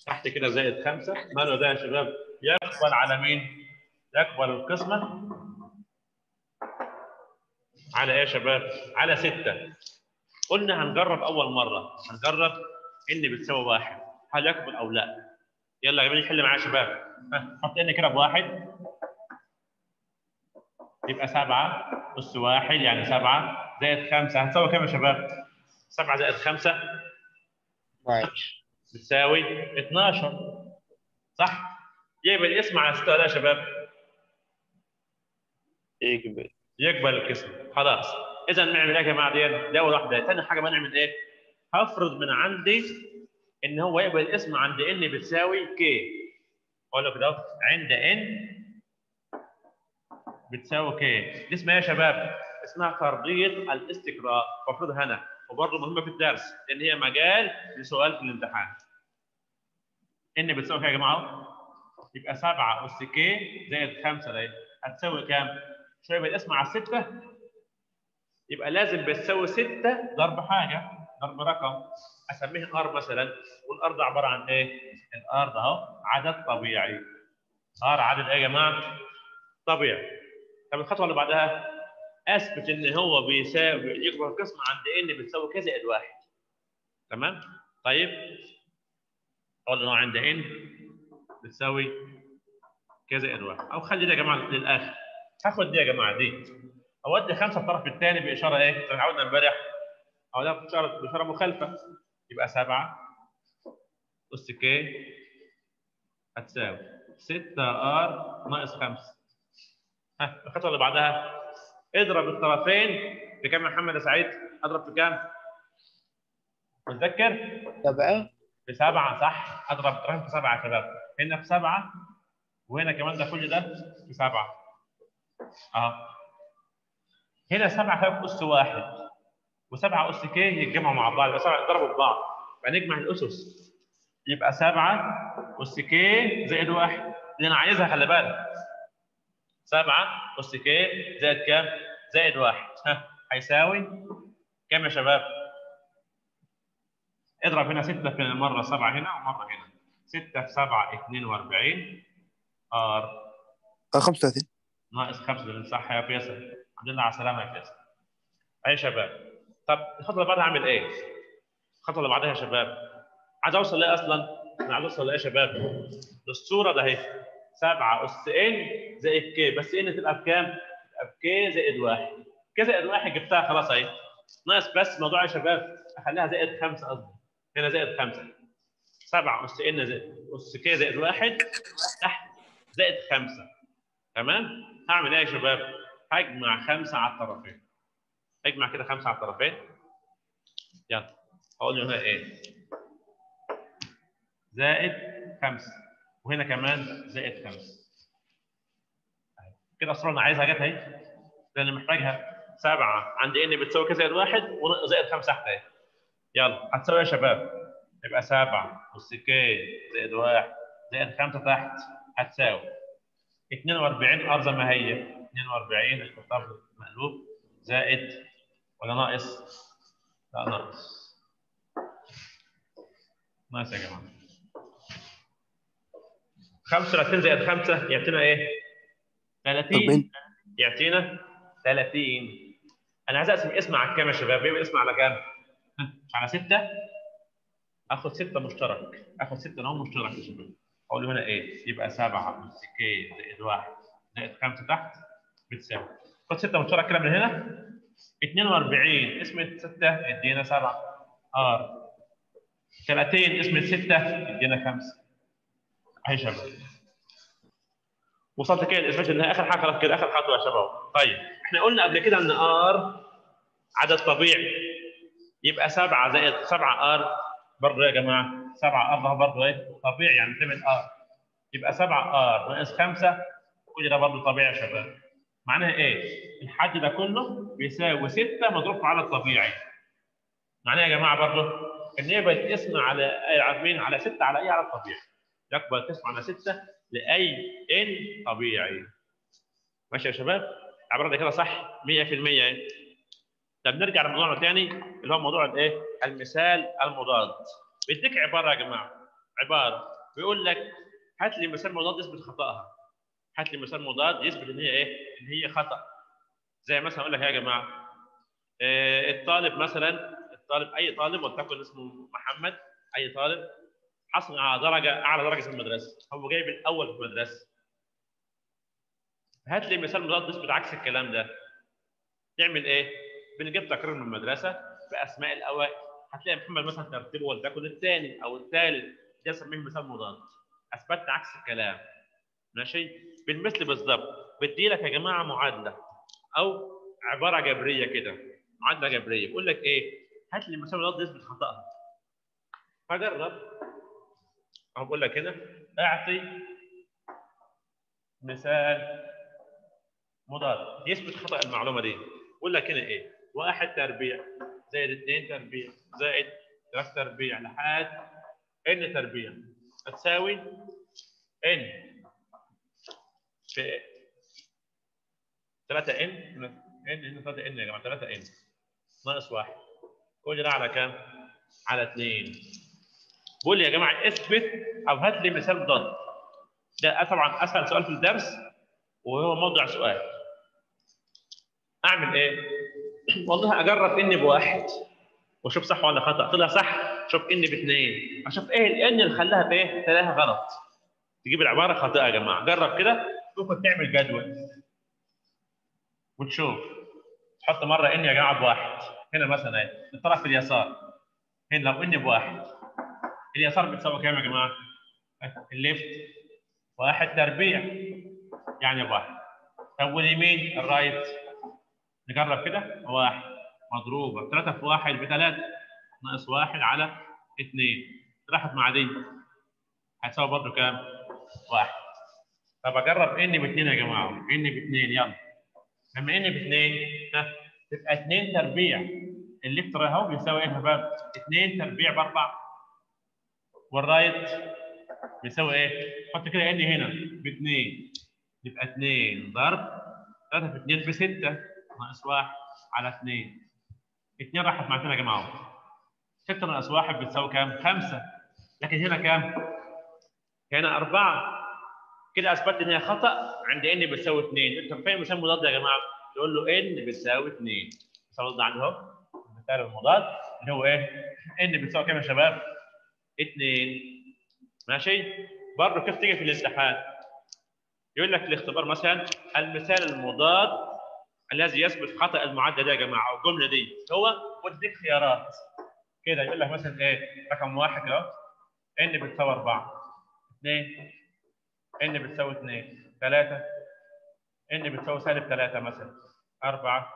تحت كده زائد خمسة ماله ده يا شباب يقبل على مين؟ يقبل القسمة على ايه يا شباب؟ على ستة قلنا هنجرب أول مرة هنجرب إن بتساوي واحد هل يقبل أو لا؟ يلا يا جماعة نحل معايا يا شباب ها، حط إن كده بواحد يبقى سبعة أس واحد يعني سبعة زائد خمسة هتساوي كام يا شباب؟ سبعة زائد خمسة بتساوي 12 صح؟ يقبل الاسم على 6 ولا يا شباب؟ يقبل يقبل القسم خلاص اذا نعمل ايه يا جماعه دي؟ دي اول واحده ثاني حاجه بقى نعمل ايه؟ هفرض من عندي ان هو يقبل الاسم عند ان بتساوي كي اقول له كده أهو، عند ان بتساوي كي دي اسمها ايه يا شباب؟ اسمها فرضيه الاستقراء بفرضها انا وبرضه مهمه في الدرس لان هي مجال لسؤال في الامتحان ان بتساوي كام يا جماعه؟ يبقى 7 اس كي زائد 5 ده هتساوي كام؟ شويه بالاسم على الستة يبقى لازم بتساوي 6 ضرب حاجه ضرب رقم اسميه ار مثلا والارض عباره عن ايه؟ الارض اهو عدد طبيعي ار عدد ايه يا جماعه؟ طبيعي طب الخطوه اللي بعدها اثبت ان هو بيساوي يكبر القسم عند ان بتساوي كذا زائد واحد تمام؟ طيب اقول له عند ان بتساوي كذا زائد واحد او خلي ده يا جماعه للاخر هاخد دي يا جماعه دي اودي خمسه الطرف الثاني باشاره ايه؟ زي ما عودنا امبارح او ده باشاره باشاره مخالفه يبقى 7 اس كي هتساوي 6 ار ناقص 5 ها الخطوه اللي بعدها اضرب الطرفين بكام يا محمد يا سعيد؟ اضرب في كام؟ متذكر؟ سبعة بسبعه صح؟ اضرب الطرفين في سبعه يا شباب هنا في سبعه وهنا كمان ده كل ده في سبعه اهو هنا سبعه هيبقى اس واحد وسبعه اس كي يتجمعوا مع بعض يبقى سبعه يضربوا في بعض فنجمع الاسس يبقى سبعه اس كي زائد واحد اللي انا عايزها خلي بالك سبعه اس كي زائد كام؟ زائد واحد ها هيساوي كام يا شباب؟ اضرب هنا 6 في مره 7 هنا ومره هنا 6 في 7 42 ار آه، 35 ناقص 5 ده صح يا فيصل الحمد لله على السلامه يا فيصل اي يا شباب طب الخطوه اللي بعدها اعمل ايه؟ الخطوه اللي بعدها يا شباب عايز اوصل لايه اصلا؟ انا عايز اوصل لايه يا شباب؟ للصوره ده اهي 7 اس ان زائد كي بس ان تبقى بكام؟ تبقى بكي زائد 1 كي زائد 1 جبتها خلاص اهي ناقص بس موضوع يا شباب اخليها زائد 5 قصدي هنا زائد 5 7 اس ان زائد اس كي زائد 1 تحت زائد 5 تمام؟ هعمل ايه يا شباب؟ هجمع 5 على الطرفين اجمع كده 5 على الطرفين يلا هقول له هنا ايه؟ زائد 5 وهنا كمان زائد 5 كده الصوره اللي انا عايزها جت اهي لان محتاجها 7 عند ان بتساوي كذا زائد 1 وزائد 5 تحت اهي يلا هتساوي يا شباب يبقى 7 اس كي زائد 1 زائد 5 تحت هتساوي 42 ار زي ما هي 42 اختار مقلوب زائد ولا ناقص؟ لا ناقص ناقص يا جماعه 35 زائد 5 يعطينا ايه؟ 30 40. يعطينا 30 انا عايز اقسم اسم على كام يا شباب؟ يبقى اسم على كام؟ ها، مش على 6 اخد 6 مشترك اخد 6 نوع مشترك يا شباب اقول له هنا ايه؟ يبقى 7 اس كي زائد 1 زائد 5 تحت بتساوي خد 6 مشترك كده من هنا 42 اسم 6 ادينا 7 ار 30 اسم 6 ادينا 5 اهي شباب وصلت كده الاثبات انها اخر حاجه خلاص كده اخر خطوه يا شباب طيب احنا قلنا قبل كده ان ار عدد طبيعي يبقى 7 زائد 7 ار برضه يا جماعه 7 ار ده برضه ايه طبيعي يعني تعمل ار يبقى 7 ار ناقص 5 كل ده برضه طبيعي يا شباب معناها ايه؟ الحد ده كله بيساوي 6 مضروب في عدد طبيعي معناها يا جماعه برضه ان يبقى الاسم على على مين؟ على 6 على اي عدد طبيعي يقبل القسم على 6 لاي ان طبيعي ماشي يا شباب؟ العباره دي كده صح 100% يعني طب نرجع لموضوعنا تاني اللي هو موضوع الايه؟ المثال المضاد بيديك عباره يا جماعه عباره بيقول لك هات لي مثال مضاد يثبت خطأها هات لي مثال مضاد يثبت ان هي ايه؟ ان هي خطأ زي مثلا اقول لك يا جماعه آه، الطالب مثلا الطالب اي طالب ولتكن اسمه محمد اي طالب حصل على درجه اعلى درجه في المدرسه هو جايب الاول في المدرسه هات لي مثال مضاد يثبت عكس الكلام ده نعمل ايه؟ بنجيب تقرير من المدرسه باسماء الاوائل هتلاقي محمد مثلا ترتيبه ولتكن الثاني او الثالث ده اسميه مثال مضاد اثبتت عكس الكلام ماشي بالمثل بالظبط بدي لك يا جماعه معادله او عباره جبريه كده معادله جبريه بقول لك ايه هات لي مثال مضاد يثبت خطاها فجرب اهو بقول لك هنا اعطي مثال مضاد يثبت خطا المعلومه دي بقول لك هنا ايه واحد تربيع زائد اثنين تربيع زائد ثلاث تربيع لحد ان تربيع هتساوي ان في 3 ان ان ان 3 ان يا جماعه 3 ان ناقص 1 كل ده على كام؟ على 2 بقول لي يا جماعه اثبت او هات لي مثال مضاد ده طبعا اسهل سؤال في الدرس وهو موضع سؤال اعمل ايه؟ والله اجرب ان بواحد واشوف صح ولا خطا طلع صح شوف ان باثنين اشوف ايه الان اللي خلاها بايه؟ تلاقيها غلط تجيب العباره خاطئه يا جماعه جرب كده ممكن تعمل جدول وتشوف تحط مره ان يا جماعه بواحد هنا مثلا اهي الطرف اليسار هنا لو ان بواحد اليسار بتساوي كام يا جماعه؟ الليفت واحد تربيع يعني بواحد طب واليمين الرايت نجرب كده واحد مضروبه 3 في واحد بثلاثه ناقص واحد على اثنين راحت مع دي هتساوي برضه كام؟ واحد طب اجرب ان باثنين يا جماعه ان باثنين يلا لما ان باثنين ها تبقى 2 تربيع الليفت اهو بيساوي ايه يا شباب؟ 2 تربيع باربع والرايت بيساوي ايه؟ حط كده ان هنا باثنين يبقى 2 ضرب 3 في 2 ب 6 ناقص 1 على 2 2 راحت مع 2 يا جماعه 6 ناقص 1 بتساوي كام؟ 5 لكن هنا كام؟ هنا 4 كده اثبتت ان هي خطا عند ان بتساوي 2 انت فاهم مثال مضاد يا جماعه تقول له ان بتساوي 2 مثال مضاد عندي اهو المثال المضاد اللي هو ايه ان بتساوي كام يا شباب 2 ماشي برضه كيف تيجي في الامتحان يقول لك الاختبار مثلا المثال المضاد الذي يثبت خطا المعادله دي يا جماعه او الجمله دي هو وديك خيارات كده يقول لك مثلا ايه رقم واحد اهو ان بتساوي 4 2 ان بتساوي 2 3 ان بتساوي سالب 3 مثلا 4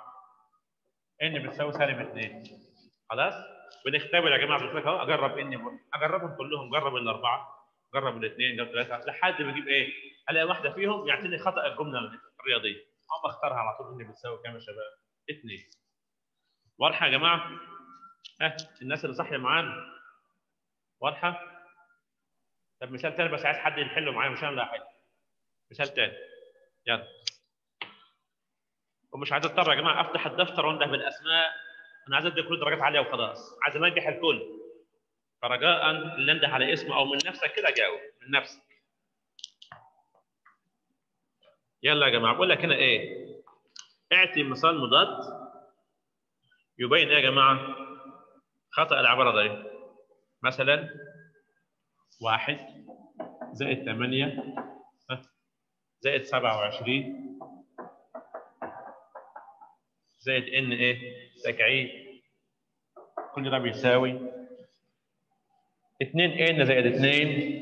ان بتساوي سالب 2 خلاص بنختبر يا جماعه قلت لك اهو اجرب ان اجربهم كلهم جرب الاربعه جرب الاثنين جرب ثلاثه لحد ما اجيب ايه الاقي واحده فيهم يعطيني خطا الجمله الرياضيه اقوم اختارها على طول ان بتساوي كام يا شباب 2 واضحه يا جماعه ها الناس اللي صاحيه معانا واضحه طب مثال تاني بس عايز حد يحله معايا مش انا اللي هحل مثال تاني يلا ومش عايز اضطر يا جماعه افتح الدفتر وانده بالاسماء انا عايز ادي كل درجات عاليه وخلاص عايز انجح الكل فرجاء اللي انده على اسمه او من نفسك كده جاوب من نفسك يلا يا جماعه بقول لك هنا ايه اعطي مثال مضاد يبين ايه يا جماعه خطا العباره دي مثلا واحد زائد ثمانية زائد سبعة وعشرين زائد ان ايه تكعيب كل ده بيساوي اتنين ان زائد اتنين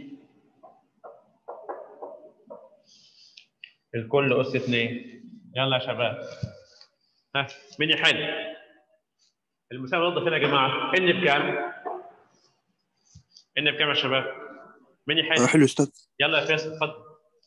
الكل اس اتنين يلا يا شباب ها مين يحل المثال الوضع فين يا جماعه ان بكام ان بكام يا شباب مين يحل حلو استاذ يلا يا فيصل اتفضل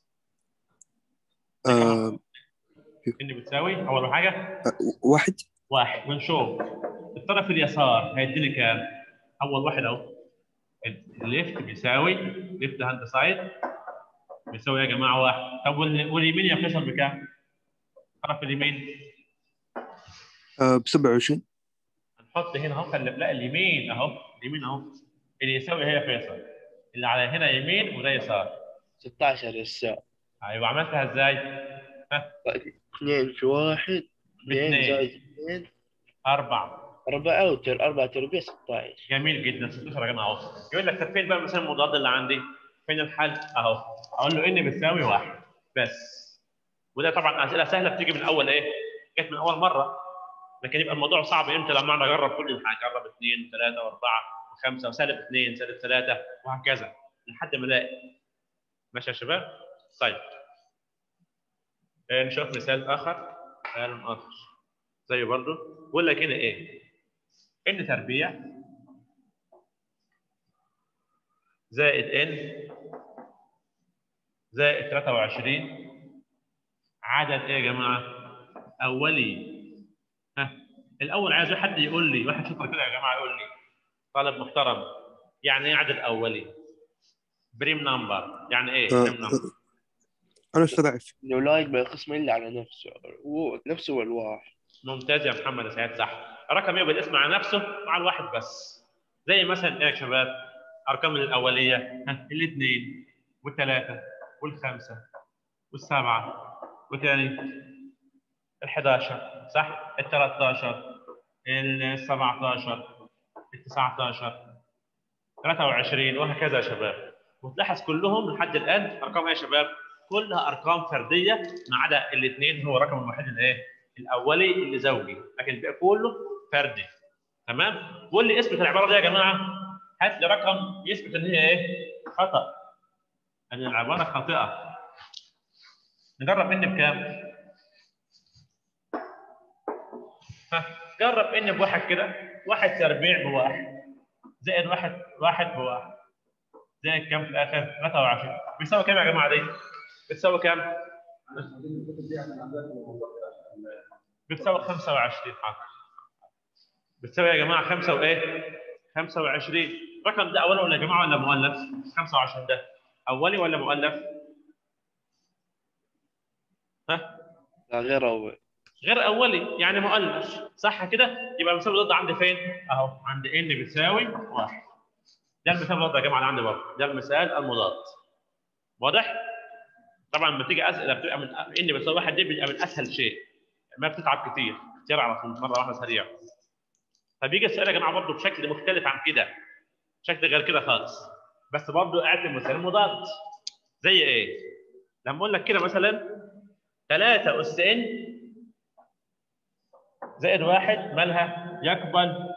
آه ان بتساوي اول حاجه واحد واحد ونشوف الطرف اليسار هيديني كام؟ اول واحد اهو الليفت بيساوي ليفت هاند سايد بيساوي يا جماعه واحد طب وال- واليمين يا فيصل بكام؟ الطرف اليمين آه ب 27 هنحط هنا اهو خلي لا اليمين اهو اليمين اهو اللي يساوي هي فيصل اللي على هنا يمين وده يسار 16 يسار ايوه عملتها ازاي؟ 2 في 1 2 باثنين. زائد 2 أربعة 4 وتر 4 تربيع 16 جميل جدا 16 يا جماعة اهو يقول لك طب فين بقى مثلا المضاد اللي عندي؟ فين الحل؟ اهو اقول له ان بتساوي واحد بس وده طبعا اسئله سهله بتيجي من اول ايه؟ جت من اول مره لكن يبقى الموضوع صعب امتى لما اقعد اجرب كل الحاجه اجرب اثنين وثلاثه واربعه وخمسه وسالب اثنين سالب ثلاثه وهكذا لحد ما الاقي ماشي يا شباب؟ طيب آه، نشوف مثال اخر مثال اخر زيه برضه بيقول لك هنا ايه؟ ان تربيع زائد ان زائد 23 عدد ايه يا جماعه؟ اولي ها الاول عايز حد يقول لي واحد شاطر كده يا جماعه يقول لي طالب محترم يعني ايه عدد اولي؟ بريم نمبر يعني ايه آه، بريم نمبر؟ أنا أستاذ عارف انه لا يقبل القسم الا على نفسه هو نفسه والواحد ممتاز يا محمد يا سعيد صح رقم يقبل الاسم على نفسه مع الواحد بس زي مثلا ايه يا شباب ارقام الاوليه ها الاثنين والثلاثه والخمسه والسبعه وثاني ال11 صح ال13 ال17 ال19 23 وهكذا يا شباب وتلاحظ كلهم لحد الان ارقام ايه يا شباب كلها ارقام فرديه ما عدا الاثنين هو الرقم الوحيد الايه الاولي اللي زوجي لكن الباقي كله فردي تمام قول لي اثبت العباره دي يا جماعه هات لي رقم يثبت ان هي ايه خطا ان العباره خاطئه نجرب مني بكام ها جرب اني بواحد كده واحد تربيع بواحد زائد واحد واحد بواحد زائد كام في الاخر 23 بيساوي كام يا جماعه دي بتساوي كام بتساوي 25 حاضر بتساوي يا جماعه 5 وايه 25 الرقم ده اولي ولا يا جماعه ولا مؤلف 25 ده اولي ولا مؤلف ها لا غير اول غير اولي يعني مؤلف صح كده يبقى المثال ضد عندي فين اهو عند ان بتساوي واحد ده المثال المضاد يا جماعه اللي عندي برضه ده المثال المضاد واضح طبعا لما تيجي اسئله بتبقى من ان بتساوي واحد دي بيبقى من اسهل شيء ما بتتعب كتير كتير على طول مره واحده سريع فبيجي السؤال يا جماعه برضه بشكل مختلف عن كده شكل غير كده خالص بس برضه قاعد المثال المضاد زي ايه؟ لما اقول لك كده مثلا 3 اس ان زائد واحد مالها يقبل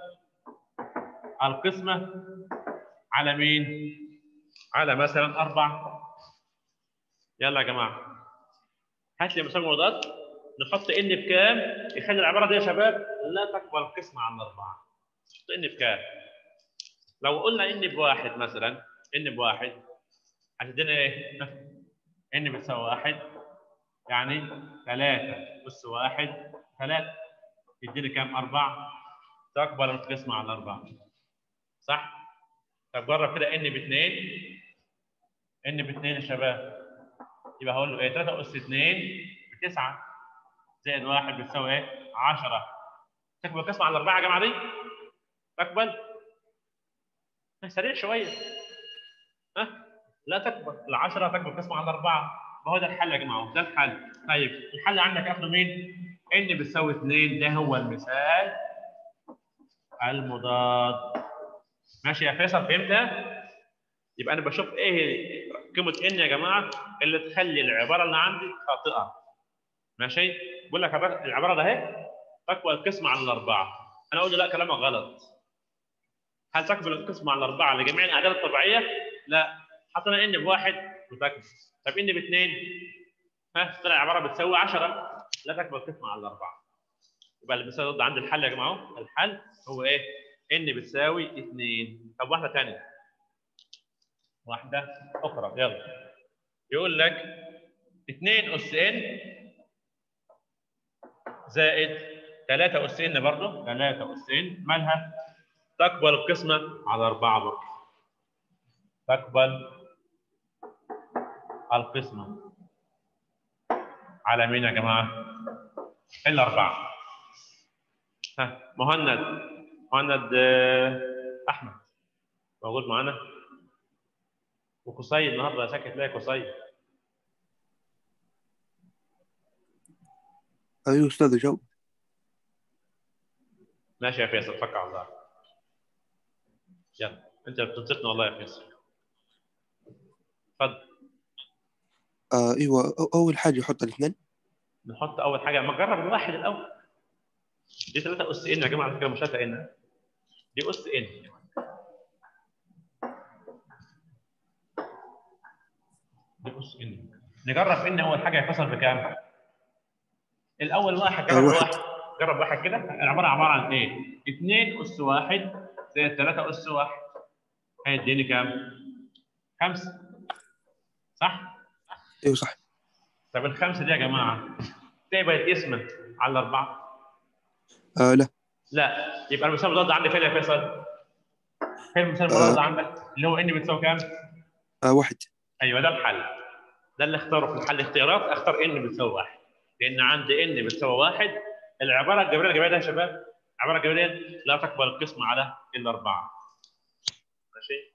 القسمة على مين؟ على مثلا أربعة يلا يا جماعة هات لي مثال مضاد نحط ان بكام يخلي العبارة دي يا شباب لا تقبل القسمة على أربعة نحط ان بكام لو قلنا ان بواحد مثلا ان بواحد هتدينا ايه؟ ان بتساوي واحد يعني ثلاثة أس واحد ثلاثة يديني كام؟ أربعة تقبل القسمة على أربعة صح؟ طب جرب كده إن باثنين إن باثنين يا شباب يبقى هقول له إيه؟ 3 أس 2 بتسعة زائد واحد بتساوي إيه؟ 10 تقبل القسمة على أربعة يا جماعة دي؟ تقبل؟ سريع شوية ها؟ لا تقبل العشرة تقبل القسمة على أربعة ما هو ده الحل يا جماعة ده الحل طيب الحل عندك اخده مين؟ ان بتساوي 2 ده هو المثال المضاد ماشي يا فيصل فهمتها؟ يبقى انا بشوف ايه قيمه ان يا جماعه اللي تخلي العباره اللي عندي خاطئه ماشي؟ بقول لك العباره ده اهي تقبل القسمه على الاربعه انا اقول له لا كلامك غلط هل تقبل القسمه على الاربعه لجميع الاعداد الطبيعيه؟ لا حطينا ان بواحد وتقبل طب ان باثنين ها طلع عباره بتساوي 10 لا تكبر قسمه على الاربعه يبقى اللي بيساوي ضد عند الحل يا جماعه الحل هو ايه؟ ان بتساوي 2 طب واحده ثانيه واحده اخرى يلا يقول لك 2 اس ان زائد 3 اس ان برضه 3 اس ان مالها؟ تقبل القسمه على 4 برضه تقبل القسمة على مين يا جماعة؟ الأربعة ها مهند مهند أحمد موجود معانا؟ وقصي النهارده ساكت ليه قصي ايوه استاذ جاوب ماشي يا فيصل فك على الله يلا انت بتنصفنا والله يا فيصل اتفضل آه ايوه أو- اول حاجه يحط الاثنين نحط اول حاجه ما نجرب الواحد الاول دي 3 اس ان يا جماعه على فكره مش 3 ان دي اس ان دي اس ان نجرب ان اول حاجه يفصل بكام الاول واحد جرب آه، واحد. واحد جرب واحد كده العباره عباره عن ايه 2 اس واحد زائد 3 اس واحد هيديني كام خمسة صح ايوه صح طب الخمسه دي يا جماعه تقبل اسمها على الاربعه آه لا لا يبقى المثال المضاد عندي فين يا فيصل؟ فين المثال المضاد عندك؟ اللي هو ان بتساوي كام؟ آه واحد ايوه ده الحل ده اللي اختاره في الحل اختيارات اختار ان بتساوي واحد لان عندي ان بتساوي واحد العباره الجبريه الجبريه ده يا شباب العباره الجبريه لا تقبل القسم على الا اربعه ماشي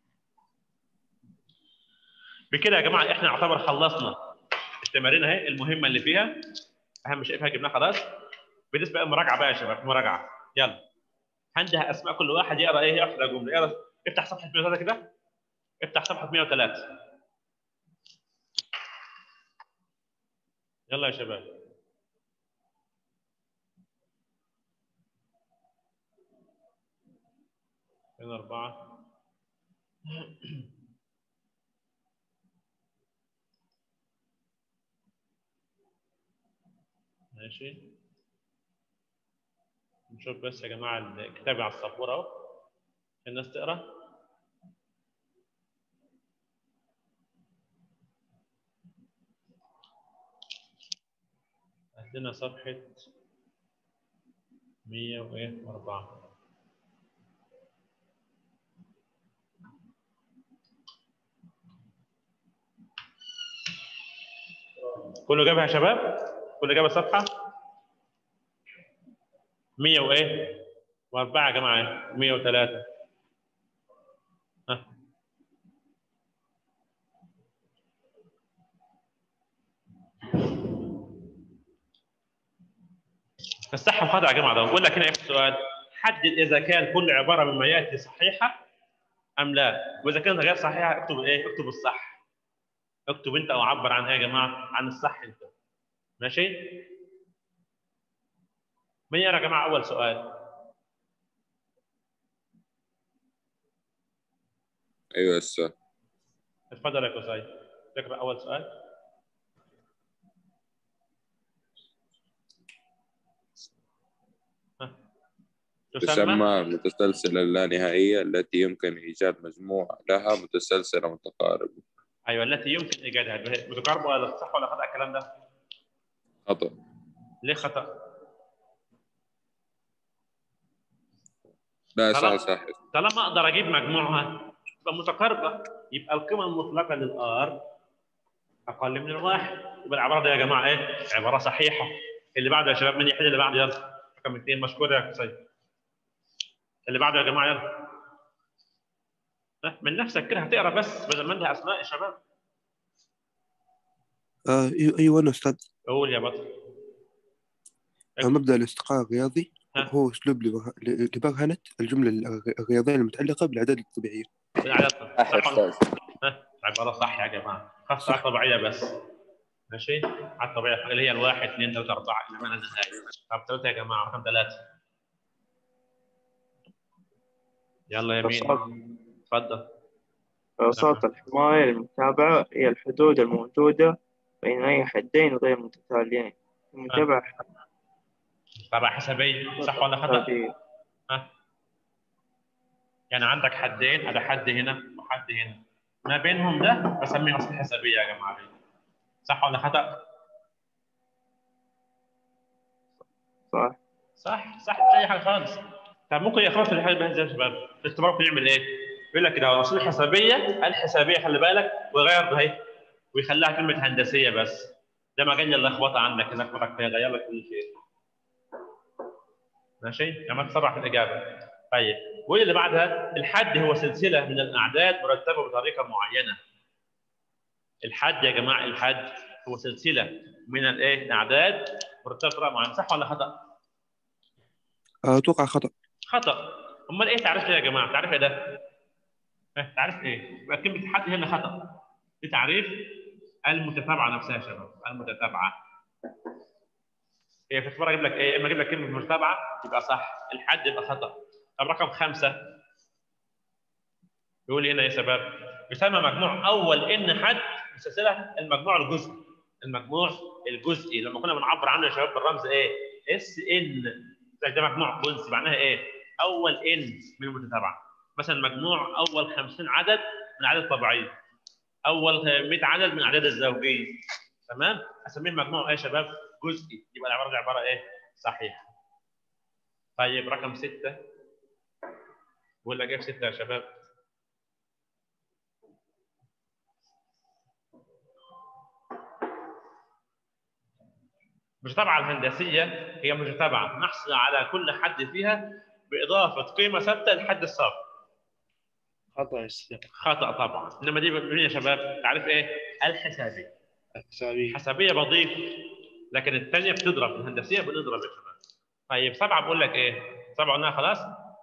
بكده يا جماعه احنا نعتبر خلصنا التمارين اهي المهمه اللي فيها اهم شيء فيها جبناها خلاص بالنسبه للمراجعه بقى يا شباب مراجعه يلا عندها اسماء كل واحد يقرا ايه يقرا جمله يقرا افتح صفحه 103 كده افتح صفحه 103 يلا يا شباب هنا أربعة ماشي نشوف بس يا جماعة الكتاب على السبورة أهو الناس تقرأ هات لنا صفحة 104 كله جابها يا شباب؟ كله جاب الصفحة؟ 100 وإيه؟ وأربعة يا جماعة 103 ها الصحة الخطأ يا جماعة ده بقول لك هنا إيه السؤال حدد إذا كان كل عبارة مما يأتي صحيحة أم لا وإذا كانت غير صحيحة اكتب إيه؟ اكتب الصح اكتب أنت أو عبر عن إيه يا جماعة؟ عن الصح أنت ماشي؟ من يرى يا جماعة أول سؤال؟ ايوه السؤال اتفضل يا كوساي تقرأ أول سؤال ها. تسمى المتسلسلة اللانهائية التي يمكن إيجاد مجموع لها متسلسلة متقاربة ايوه التي يمكن ايجادها متقاربه ولا صح ولا خطا الكلام ده؟ خطأ ليه خطا؟ لا صح خلاص. صح طالما اقدر اجيب مجموعها تبقى متقاربه يبقى القيمه المطلقه للار اقل من الواحد يبقى العباره دي يا جماعه ايه؟ عباره صحيحه اللي بعده يا شباب من يحل اللي بعده يلا رقم اثنين مشكور يا كسي اللي بعده يا جماعه يلا ها، من نفسك كده هتقرا بس بدل ما عندها اسماء يا شباب آه ايوه ايوه انا استاذ قول يا بطل آه مبدا الاستقراء الرياضي ها. هو اسلوب لبر- لبرهنه الجمله الر- الرياضيه المتعلقه بالاعداد الطبيعيه العدد صح صح ولا- أستاذ ها عباره صح يا جماعه خاصه على الطبيعيه بس ماشي على الطبيعيه اللي هي الواحد اثنين ثلاثه اربعه اللي معنا النهايه طب ثلاثه يا جماعه رقم ثلاثه يلا يا مين اتفضل صوت الحماية المتابعة هي الحدود الموجودة بين أي حدين غير متتاليين المتابعة طبعا حسابيه صح ولا خطا؟ حسابية ها يعني عندك حدين هذا حد هنا وحد هنا ما بينهم ده بسميه اصل حسابيه يا جماعه صح ولا خطا؟ صح صح صح مش اي حاجه خالص طب ممكن يخاف في الحاله دي يا شباب الاختبار ممكن يعمل ايه؟ يقول لك كده اصل الحسابيه الحسابيه خلي بالك ويغير ده اهي ويخليها كلمه هندسيه بس ده مجال اللخبطه عندك هناك لخبطك فيها غير لك كل شيء ماشي؟ لما تسرع في الاجابه طيب واللي اللي بعدها الحد هو سلسله من الاعداد مرتبه بطريقه معينه الحد يا جماعه الحد هو سلسله من الايه الاعداد مرتبه بطريقه معينه صح ولا خطا اتوقع خطا خطا امال ايه تعريف ده يا جماعه تعريف ايه ده إيه؟ تعريف ايه يبقى كلمه حد هنا خطا دي تعريف المتتابعه نفسها يا شباب المتتابعه هي في اختبار اجيب لك ايه اما اجيب لك كلمه متتابعه يبقى صح الحد يبقى خطا طب رقم خمسه يقول لي هنا يا شباب يسمى مجموع اول ان حد مسلسله المجموع الجزئي المجموع الجزئي لما كنا بنعبر عنه يا شباب بالرمز ايه اس ان ده مجموع جزئي معناها ايه اول ان من المتتابعه مثلا مجموع اول 50 عدد من عدد طبيعي اول 100 عدد من الاعداد الزوجيه تمام اسميه مجموع ايه يا شباب جزئي يبقى العباره دي عباره ايه صحيحه طيب رقم ستة ولا جايب ستة يا شباب المتابعة الهندسية هي متابعة نحصل على كل حد فيها بإضافة قيمة ثابتة للحد السابق خطأ يا أستاذ خطأ طبعا إنما دي مين يا شباب؟ تعرف إيه؟ الحسابية حسابية حسابية بضيف لكن الثانية بتضرب الهندسية بنضرب يا شباب طيب سبعة بقول لك إيه؟ سبعة قلناها خلاص؟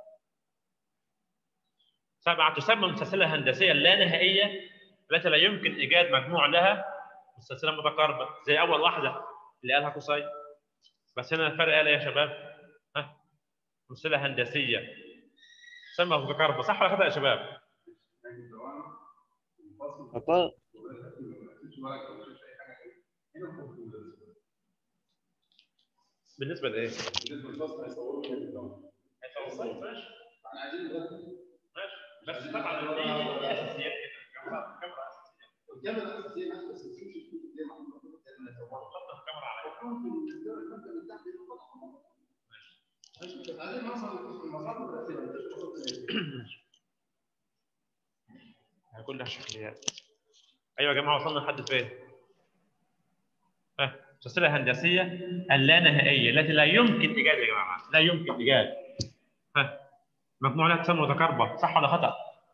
سبعة تسمى مسلسلة هندسية لا نهائية التي لا يمكن إيجاد مجموع لها مسلسلة متقاربة زي أول واحدة اللي قالها قصي بس هنا الفرق قال إيه يا شباب؟ ها؟ مسلسلة هندسية تسمى متقاربة صح ولا خطأ يا شباب؟ خطأ بالنسبة لإيه؟ ماشي ماشي بس طبعا دي دي اساسيات كده كاميرا كاميرا اساسيه حط الكاميرا على ماشي كلها شكليات ايوه يا جماعه وصلنا لحد فين؟ ها سلسله هندسيه اللا نهائيه التي لا يمكن ايجاد يا جماعه لا يمكن ايجاد ها مجموعة لا تسمى متقاربة صح ولا خطأ؟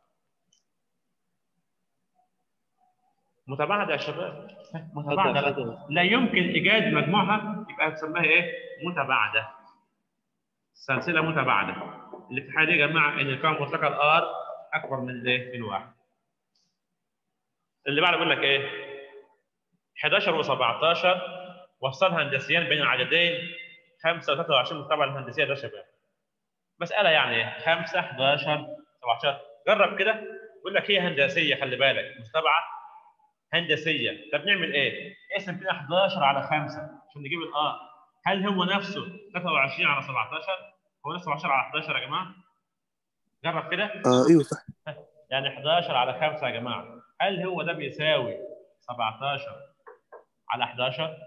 متباعدة يا شباب متباعدة خطأ لا, خطأ لا يمكن إيجاد مجموعها يبقى تسميها إيه؟ متباعدة سلسلة متباعدة اللي في الحالة دي يا جماعة إن القيمة المطلقة الآر أكبر من الإيه؟ من واحد اللي بعد بيقول لك إيه؟ 11 و17 وصل هندسيا بين العددين 5 و 23 متابعة الهندسية ده يا شباب مساله يعني ايه 5 11 17 جرب كده يقول لك هي هندسيه خلي بالك متابعه هندسيه طب نعمل ايه؟ اقسم كده 11 على 5 عشان نجيب الار هل هو نفسه 23 على 17 هو نفسه 17 على 11 يا جماعه جرب كده آه ايوه صح يعني 11 على 5 يا جماعه هل هو ده بيساوي 17 على 11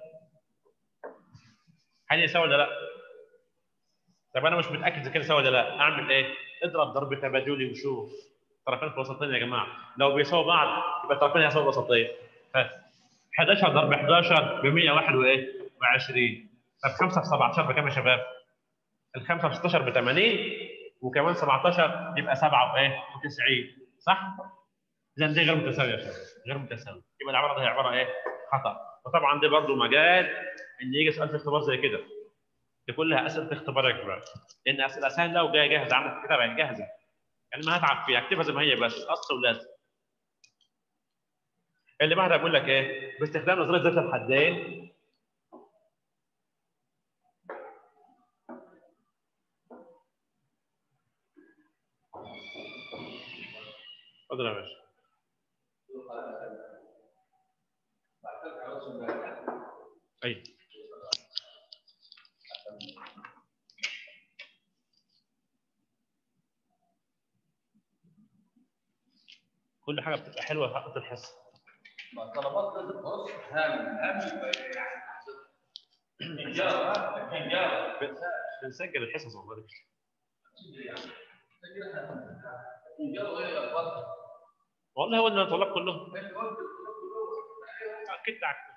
هل يساوي ولا لا طب انا مش متاكد اذا كان يساوي ولا لا اعمل ايه اضرب ضرب تبادلي وشوف طرفين في وسطين يا جماعه لو بيساووا بعض يبقى الطرفين هيساووا وسطين ها 11 ضرب 11 ب 101 وايه و20 طب 5 في 17 بكام يا شباب الخمسه في 16 ب 80 وكمان 17 يبقى 7 وايه و90 صح اذا دي غير متساويه يا شباب غير متساويه يبقى العباره دي عباره ايه خطا وطبعا دي برضه مجال ان يجي سؤال في اختبار زي كده دي كلها اسئله اختبار يا شباب لان اسئله سهله وجايه جاهزه عندك في الكتاب جاهزه يعني ما هتعب فيها اكتبها زي ما هي بس اصل ولازم اللي بعدها بقول لك ايه باستخدام نظريه ذات الحدين اتفضل يا باشا اي كل حاجه بتبقى حلوه حق الحصه طلبات لازم بص هام هام بنسجل الحصص والله والله هو اللي طلب كلهم اكيد تعرف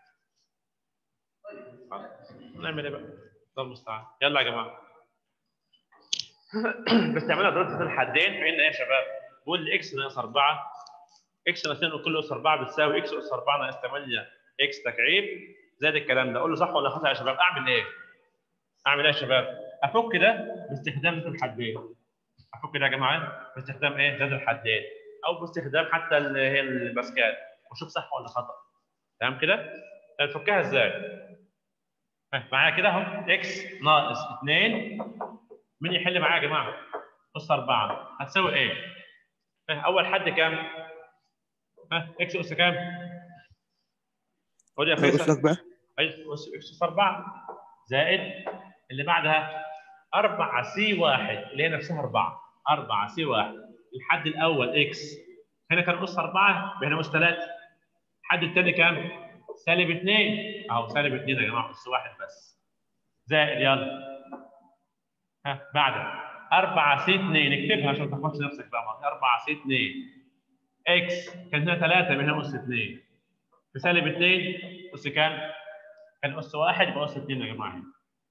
نعمل ايه بقى؟ الله المستعان يلا يا جماعه باستعمال ضريبه الحدين فان ايه يا شباب؟ بقول لي اكس ناقص 4 اكس ناقص 2 وكل اس 4 بتساوي اكس اس 4 ناقص 8 اكس تكعيب زائد الكلام ده اقول له صح ولا خطا يا شباب؟ اعمل ايه؟ اعمل ايه يا شباب؟ افك ده باستخدام ذات الحدين افك ده يا جماعه باستخدام ايه؟ ذات الحدين او باستخدام حتى اللي هي الباسكال وشوف صح ولا خطا تمام كده؟ تفكها ازاي؟ ها، معايا كده اهو اكس ناقص 2 مين يحل معايا يا جماعه؟ اس 4 هتساوي ايه؟ ها، اول حد كام؟ ها اكس اس كام؟ قول يا أس فيصل أربعة ايوه اس اكس اس 4 زائد اللي بعدها 4 سي 1 اللي هي نفسها 4 4 سي 1 الحد الاول اكس هنا كان اس 4 هنا اس 3 الحد الثاني كام؟ سالب 2 اهو سالب 2 يا جماعه اس 1 بس زائد يلا ها بعد 4 سي 2 اكتبها عشان ما تلخبطش نفسك بقى 4 سي 2 اكس كان هنا 3 من هنا اس 2 بسالب 2 اس كام؟ كان اس 1 يبقى اس 2 يا جماعه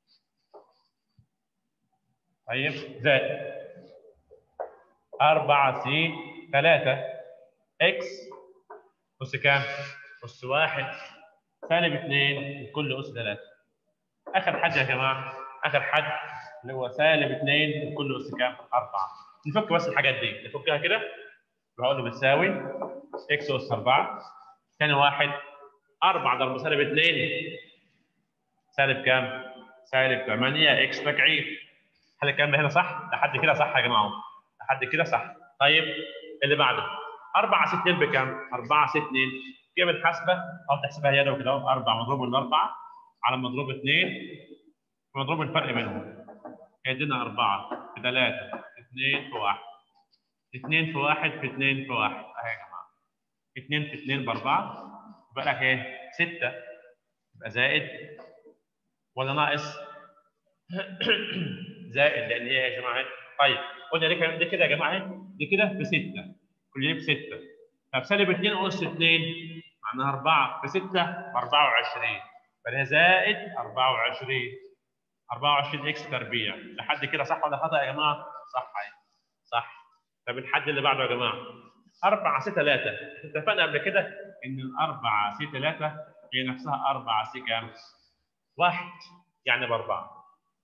طيب زائد 4 سي 3 اكس اس كام؟ اس 1 سالب 2 وكل اس 3 اخر حد يا جماعه اخر حد اللي هو سالب 2 وكل اس كام؟ 4 نفك بس الحاجات دي نفكها كده بقول له بتساوي اكس اس 4 ثاني واحد 4 ضرب سالب 2 سالب كام؟ سالب 8 اكس تكعيب هل الكلام ده هنا صح؟ لحد كده صح يا جماعه لحد كده صح طيب اللي بعده 4 س 2 بكام؟ 4 س 2 كيف الحاسبه او تحسبها يدوي كده 4 مضروب من 4 على مضروب 2 مضروب الفرق بينهم يدينا 4 في 3 في 2 في 1 2 في 1 في 2 في 1 اهي يا جماعه 2 في 2 ب 4 يبقى لك ايه؟ 6 يبقى زائد ولا ناقص؟ زائد لان هي يا جماعه طيب قلنا دي كده- دي كده يا جماعه دي كده ب 6 كل دي ب 6 طب سالب 2 اس 2 معناها 4 في 6 ب 24 يبقى هي زائد 24 24 اكس تربيع لحد كده صح ولا خطا يا جماعه؟ صح اهي صح طب الحد اللي بعده يا جماعه 4 سي 3 اتفقنا قبل كده ان ال 4 سي 3 هي نفسها 4 سي كام؟ واحد يعني باربعه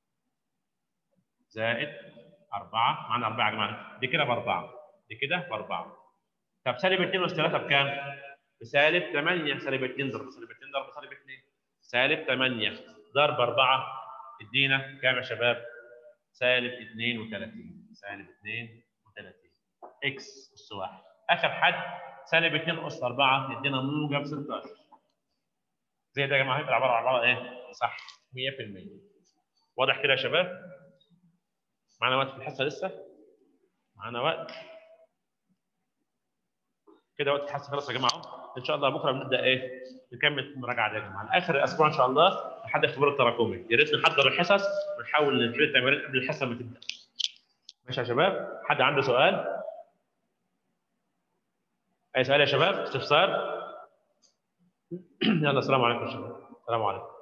زائد أربعة معنا أربعة يا جماعة دي كده بأربعة دي كده بأربعة طب سالب 2 أس 3 بكام؟ بسالب 8 سالب 2 ضرب سالب 2 ضرب سالب 2 سالب 8 ضرب 4 ادينا كام يا شباب؟ سالب 32 سالب 32 اكس اس 1 آخر حد سالب 2 أس 4 يدينا موجب 16 زي ده يا جماعة هيبقى عبارة عن عبارة إيه؟ صح 100% واضح كده يا شباب؟ معانا وقت في الحصه لسه معانا وقت كده وقت الحصه خلص يا جماعه ان شاء الله بكره بنبدا ايه نكمل المراجعه دي يا جماعه اخر الاسبوع ان شاء الله لحد اختبار التراكمي يا ريت نحضر الحصص ونحاول نحل التمارين قبل الحصه ما تبدا ماشي يا شباب حد عنده سؤال اي سؤال يا شباب استفسار يلا السلام عليكم يا شباب السلام عليكم